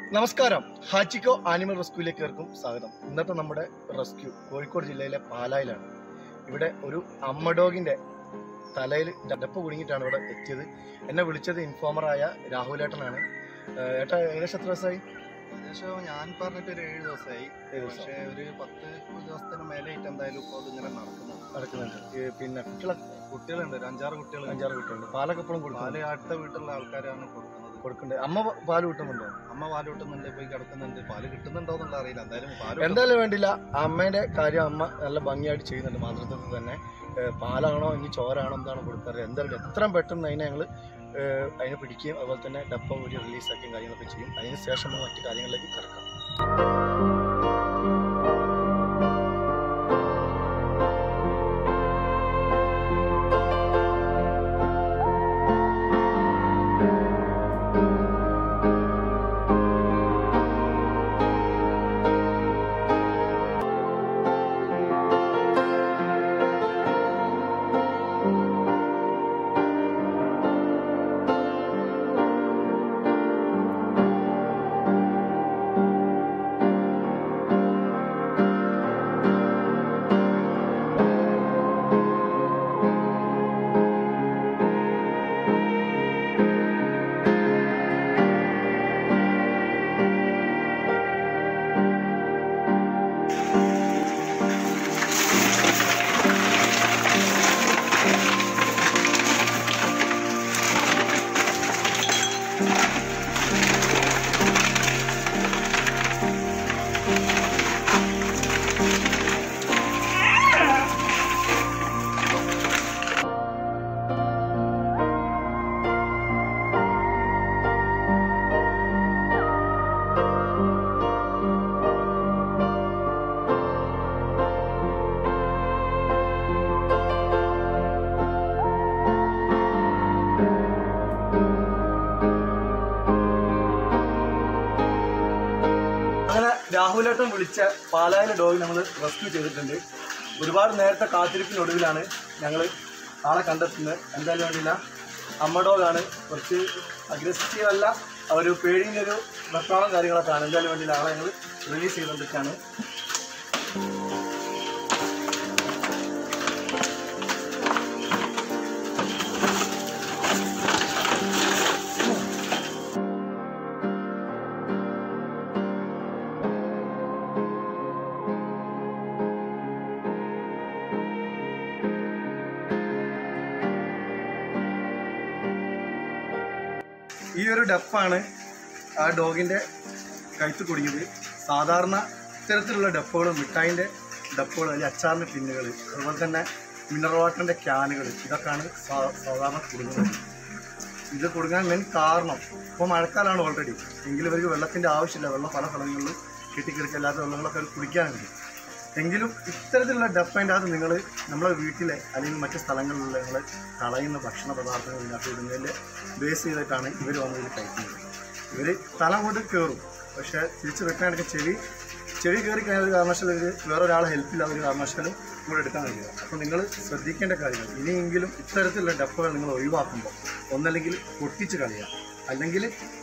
നമസ്കാരം ഹാച്ചിക്കോ ആനിമൽ റെസ്ക്യൂയിലേക്ക് ഏർക്കും സ്വാഗതം ഇന്നത്തെ നമ്മുടെ റെസ്ക്യൂ കോഴിക്കോട് ജില്ലയിലെ പാലായിലാണ് ഇവിടെ ഒരു അമ്മ ഡോഗിന്റെ തലയിൽ ഡപ്പ് കുടുങ്ങിയിട്ടാണ് ഇവിടെ എത്തിയത് എന്നെ വിളിച്ചത് ഇൻഫോമറായ രാഹുലേട്ടനാണ് ഏഹ് ഏട്ടാ ഏകദേശം എത്ര ദിവസമായി ഏകദേശം ഞാൻ പറഞ്ഞിട്ട് ഒരു ഏഴ് ദിവസമായി ഏഴ് ദിവസം പക്ഷേ ഒരു പത്ത് ദിവസത്തിന് മേലെയായിട്ട് എന്തായാലും ഇപ്പോൾ അതിങ്ങനെ നടക്കുന്നു നടക്കുന്നുണ്ട് ഏഹ് പിന്നെ കുട്ടികളെ കുട്ടികളുണ്ട് ഒരു അഞ്ചാറ് കുട്ടികൾ അഞ്ചാറ് കുട്ടികളുണ്ട് പാലൊക്കെ എപ്പോഴും കൊടുക്കും പാല് അടുത്ത വീട്ടിലുള്ള ആൾക്കാരാണ് കൊടുക്കുന്നത് കൊടുക്കുന്നുണ്ട് അമ്മ പ- പാല് കിട്ടുന്നുണ്ടോ അമ്മ പാല് കിട്ടുന്നുണ്ട് പോയി കിടക്കുന്നുണ്ട് പാല് കിട്ടുന്നുണ്ടോ എന്നുള്ള അറിയില്ല എന്തായാലും പാല് എന്തായാലും വേണ്ടില്ല അമ്മേന്റെ കാര്യം അമ്മ നല്ല ഭംഗിയായിട്ട് ചെയ്യുന്നുണ്ട് മാതൃത്വത്തിൽ തന്നെ ഏഹ് പാലാണോ ഇനി ചോരാണോ എന്താണ് കൊടുക്കാറ് എന്തായാലും എത്രയും പെട്ടെന്ന് അതിനെ ഞങ്ങൾ അതിനെ പിടിക്കുകയും അതുപോലെ തന്നെ ഡപ്പ ഒരു റിലീസാക്കുകയും കാര്യങ്ങളൊക്കെ ചെയ്യും അതിന് ശേഷം നമുക്ക് മറ്റു കാര്യങ്ങളിലേക്ക് കിടക്കാം അങ്ങനെ രാഹുലേട്ടൻ വിളിച്ച പാലായിലെ ഡോഗ് നമ്മൾ റെസ്ക്യൂ ചെയ്തിട്ടുണ്ട് ഒരുപാട് നേരത്തെ കാത്തിരിപ്പിനൊടുവിലാണ് ഞങ്ങൾ ആളെ കണ്ടെത്തുന്നത് എന്തായാലും വേണ്ടിയില്ല അമ്മ ഡോഗാണ് കുറച്ച് അഗ്രസീവ് അല്ല ഒരു പേടിൻ്റെ ഒരു വെപ്രാളം കാര്യങ്ങളൊക്കെ ആണ് എന്തായാലും വേണ്ടിയില്ല ആളെ ഞങ്ങൾ റിലീസ് ചെയ്തുകൊണ്ടിരിക്കുകയാണ് ഈ ഒരു ഡപ്പാണ് ആ ഡോഗിൻ്റെ കഴുത്ത് കുടുങ്ങിയത് സാധാരണ ഇത്തരത്തിലുള്ള ഡപ്പുകൾ മിഠായിൻ്റെ ഡപ്പുകൾ അല്ലെങ്കിൽ അച്ചാറിൻ്റെ പിന്നുകൾ അതുപോലെ തന്നെ മിനറൽ വാട്ടറിൻ്റെ ക്യാനുകൾ ഇതൊക്കെയാണ് സാ- സാധാരണ കുടുങ്ങുന്നത് ഇത് കൊടുക്കാൻ മെയിൻ കാരണം ഇപ്പോൾ മഴക്കാലമാണ് ഓൾറെഡി എങ്കിലും ഇവർക്ക് വെള്ളത്തിൻ്റെ ആവശ്യമില്ല വെള്ളം പല സ്ഥലങ്ങളിലും കെട്ടിക്കിടക്കല്ലാത്ത വെള്ളങ്ങളൊക്കെ അവർ കുടിക്കാനുണ്ട് എങ്കിലും ഇത്തരത്തിലുള്ള ഡപ്പേൻ്റെ അകത്ത് നിങ്ങൾ നമ്മളെ വീട്ടിലെ അല്ലെങ്കിൽ മറ്റു സ്ഥലങ്ങളിലുള്ള നിങ്ങൾ കളയുന്ന ഭക്ഷണ പദാർത്ഥങ്ങൾ ഇതിനകത്ത് ഇടുന്നതിൻ്റെ ബേസ് ചെയ്തിട്ടാണ് ഇവർ വന്ന് ഇത് കഴിക്കുന്നത് ഇവർ തല കൊണ്ട് കയറും പക്ഷേ തിരിച്ച് വെക്കാനൊക്കെ ചെവി ചെവി കയറി കഴിഞ്ഞ ഒരു കാരണവശാലും ഇവർ വേറൊരാളെ ഹെൽപ്പില്ലാതെ ഒരു കാരണവശാലും ഇവിടെ എടുക്കാൻ കഴിയില്ല അപ്പോൾ നിങ്ങൾ ശ്രദ്ധിക്കേണ്ട കാര്യങ്ങൾ ഇനിയെങ്കിലും ഇത്തരത്തിലുള്ള ഡപ്പകൾ നിങ്ങൾ ഒഴിവാക്കുമ്പോൾ ഒന്നല്ലെങ്കിൽ പൊട്ടിച്ച് കളയുക അല്ലെങ്കിൽ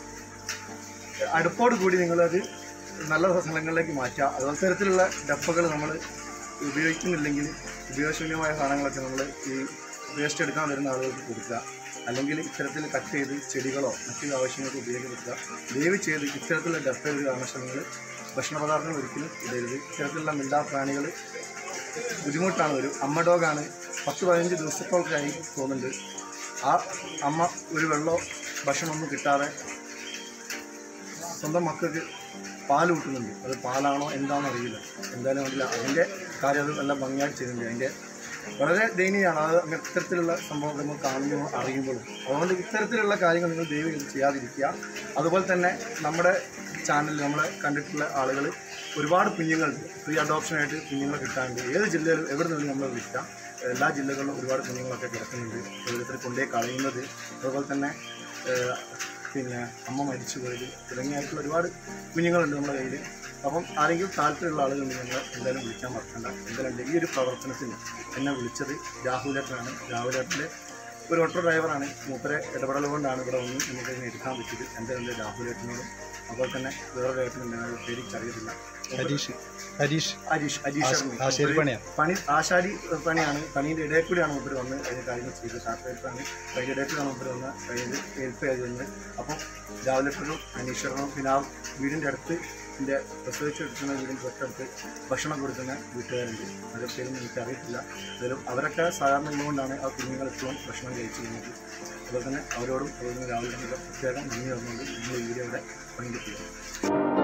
അടുപ്പോട് കൂടി നിങ്ങളത് നല്ല സ്ഥലങ്ങളിലേക്ക് മാറ്റുക അതുപോലെ തരത്തിലുള്ള ഡപ്പകൾ നമ്മൾ ഉപയോഗിക്കുന്നില്ലെങ്കിൽ ഉപയോഗശൂന്യമായ സാധനങ്ങളൊക്കെ നമ്മൾ ഈ വേസ്റ്റ് എടുക്കാൻ വരുന്ന ആളുകൾക്ക് കൊടുക്കുക അല്ലെങ്കിൽ ഇത്തരത്തിൽ കട്ട് ചെയ്ത് ചെടികളോ മറ്റു ആവശ്യങ്ങൾക്ക് ഉപയോഗിക്കുക ദയവ് ചെയ്ത് ഇത്തരത്തിലുള്ള ഡപ്പ ഒരു കാരണവശാലങ്ങൾ ഭക്ഷണ പദാർത്ഥങ്ങൾ ഒരിക്കലും ഇടരുത് ഇത്തരത്തിലുള്ള മിണ്ടാ പ്രാണികൾ ബുദ്ധിമുട്ടാണ് ഒരു അമ്മ ഡോഗാണ് പത്ത് പതിനഞ്ച് ദിവസത്തോളൊക്കെയായി തോന്നുന്നുണ്ട് ആ അമ്മ ഒരു വെള്ളമോ ഭക്ഷണമൊന്നും കിട്ടാതെ സ്വന്തം മക്കൾക്ക് പാൽ കൂട്ടുന്നുണ്ട് അത് പാലാണോ എന്താണെന്ന് അറിയില്ല എന്തായാലും അറിയില്ല അതിൻ്റെ കാര്യം അത് നല്ല ഭംഗിയായിട്ട് ചെയ്തിട്ടുണ്ട് അതിൻ്റെ വളരെ ദയനീയമാണ് അത് അങ്ങനെ ഇത്തരത്തിലുള്ള സംഭവം നമ്മൾ കാണുമ്പോൾ അറിയുമ്പോഴും അതുകൊണ്ട് ഇത്തരത്തിലുള്ള കാര്യങ്ങൾ നിങ്ങൾ ദയവ് ചെയ്ത് ചെയ്യാതിരിക്കുക അതുപോലെ തന്നെ നമ്മുടെ ചാനലിൽ നമ്മളെ കണ്ടിട്ടുള്ള ആളുകൾ ഒരുപാട് കുഞ്ഞുങ്ങളുണ്ട് ഫ്രീ അഡോപ്ഷനായിട്ട് കുഞ്ഞുങ്ങളെ കിട്ടാനുണ്ട് ഏത് ജില്ലയിലും എവിടെ നിന്നും നമ്മൾ വിളിക്കാം എല്ലാ ജില്ലകളിലും ഒരുപാട് കുഞ്ഞുങ്ങളൊക്കെ കിടക്കുന്നുണ്ട് ഓരോരുത്തർ കൊണ്ടുപോയി കളയുന്നത് അതുപോലെ തന്നെ ഏഹ്, പിന്നെ അമ്മ മരിച്ചു പോയത് തുടങ്ങിയായിട്ടുള്ള ഒരുപാട് കുഞ്ഞുങ്ങളുണ്ട് നമ്മുടെ കയ്യിൽ അപ്പം ആരെങ്കിലും താല്പര്യമുള്ള ആളുകളുണ്ടെങ്കിൽ നിങ്ങൾ എന്തായാലും വിളിക്കാൻ മറക്കണ്ട എന്തായാലും ഈ ഒരു പ്രവർത്തനത്തിന് എന്നെ വിളിച്ചത് രാഹുലേട്ടനാണ് രാഹുലേട്ടൻ്റെ ഒരു ഓട്ടോ ഡ്രൈവറാണ് മൂപ്പരെ ഇടപെടൽ കൊണ്ടാണ് ഇവിടെ വന്ന് നമുക്ക് ഇതിനെ എടുക്കാൻ പറ്റിയത് എന്തായാലും രാഹുലേട്ടനോട് അതുപോലെ തന്നെ വേറൊരു ഏട്ടനുണ്ട് അയാളുടെ പേര് എനിക്കറിയത്തില്ല ഹരീഷ് ഹരീഷ് അരീഷ് അരീഷ് ആശാരി പണിയാ പണി ആശാരി പണിയാണ് പണീൻ്റെ ഇടയിൽ കൂടിയാണ് മുമ്പ് വന്ന് അതിന് കാര്യങ്ങൾ ചെയ്തത് ഷാർപ്പായിട്ടാണ് അതിൻ്റെ ഇടയിൽ കൂടിയാണ് മുമ്പ് വന്ന് അതിന് ഹെൽപ്പ് ചെയ്തത് അപ്പം രാവിലെട്ടനും അനീശ്വരനും പിന്നെ ആ വീടിൻ്റെ അടുത്ത് എൻ്റെ പ്രസവിച്ച് എടുക്കുന്ന വീടിൻ്റെ തൊട്ടടുത്ത് ഭക്ഷണം കൊടുക്കുന്ന വീട്ടുകാരുണ്ട് അവരുടെ പേരൊന്നും എനിക്ക് അറിയത്തില്ല എന്നാലും അവരൊക്കെ സാധാരണ ഉള്ളതുകൊണ്ടാണ് ആ കുഞ്ഞുങ്ങൾ എപ്പോഴും ഭക്ഷണം കഴിച്ചിരുന്നത് അതുപോലെ തന്നെ അവരോടും അതുപോലെ രാവിലെ പ്രത്യേകം നന്ദി പറഞ്ഞുകൊണ്ട് നിങ്ങൾ ഈ വീഡിയോ ഇവിടെ പങ്കെടുക്കുക